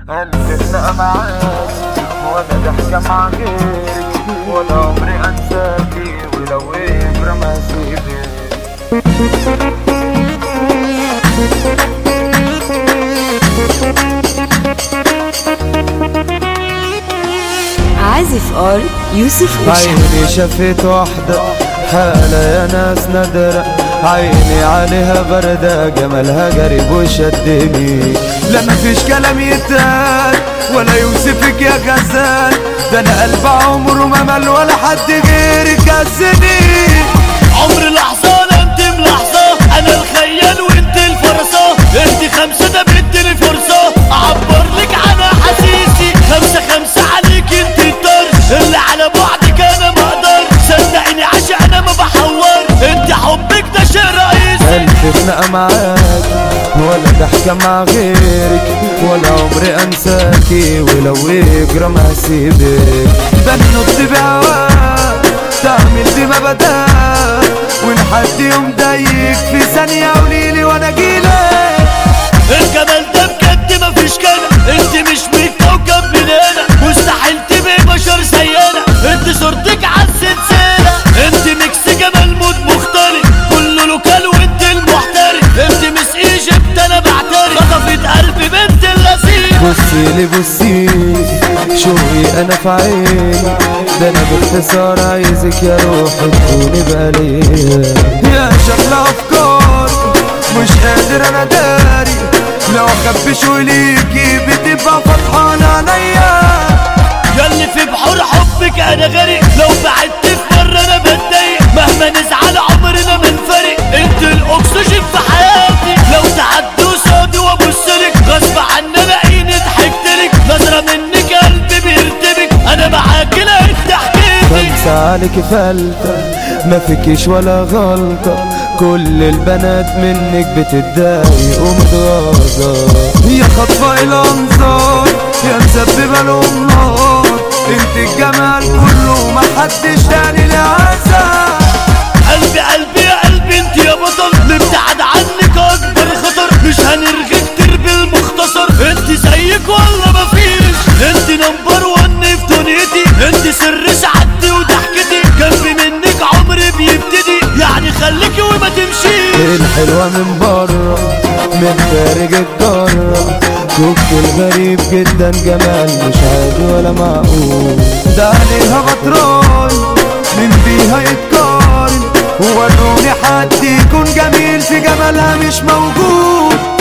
قلبنا معاك ولا ضحكة مع غيرك ولا عمري انساكي ولو ايه برمى سيبك عازف ار يوسف وشا عيني شفت وحدة حالة يا ناس نادرة عيني عليها بردة جمالها قريب وشدني لا مفيش كلام يتقال ولا يوصفك يا غزال ده انا قلب عمره ما مل ولا حد غيرك هزني عمر لحظة لا انت ملاحظة انا الخيال وانت الفرصة انت خمسة ده بدي فرصة اعبر لك عن احاسيسي خمسة خمسة عليك انت الطرش اللي على بعدك انا ما اقدر صدقيني عشان انا ما بحور انت حبك ده شيء رئيسي ألف خناقة معاك ولا ضحكة مع غيرك ولا عمري أنساكي ولو يجرى ما هسيبك بنط بهواك تعمل دي ما بداك وإن حد يوم ضايق في ثانية قوليلي وأنا أجيلك الجمال ده بجد مفيش كده انت مش من كوكب من هنا مستحيل تبقي بشر زينا انت صورتك عالسلسلة انت ميكس جمال مود مختلف كله لوكال وانت المحترف انت مس ايجيبت انا بعترف خطفت قلبي بنت اللذيذ بصيلي بصيلي شوقي أنا في عيني ده أنا باختصار عايزك يا روحي تكوني بالي يا شكل أفكاري مش قادر أنا داري لو أخبي شوقي بتبقى فرحانة عليا ياللي في بحور حبك انا غريق لو بعدت في مرة انا بتضايق مهما نزعل عمرنا ما نفرق انت الاكسجين في حياتي لو تعدي قصادي وابصلك غصب عني الاقيني ضحكتلك نظرة منك قلبي بيرتبك انا معاك لقيت تحكيتي بنسى عليك فلتة ما فيكيش ولا غلطة كل البنات منك بتتضايق ومتغاظة يا خطفة الأنظار يا مسببة لهم نار انت الجمال كله ما حدش تاني لعزة قلبي قلبي يا قلبي انت يا بطل نبتعد عنك اكبر خطر مش هنرغي كتير بالمختصر انت زيك ولا مفيش انت نمبر ون في دنيتي انت سر سعادتي وضحكتي جنبي منك عمري بيبتدي يعني خليكي وما تمشيش الحلوة من بره من خارج القارة كوكتيل غريب جدا جمال مش عادي ولا معقول ده عليها بطران من بيها يتقارن وروني حد يكون جميل في جمالها مش موجود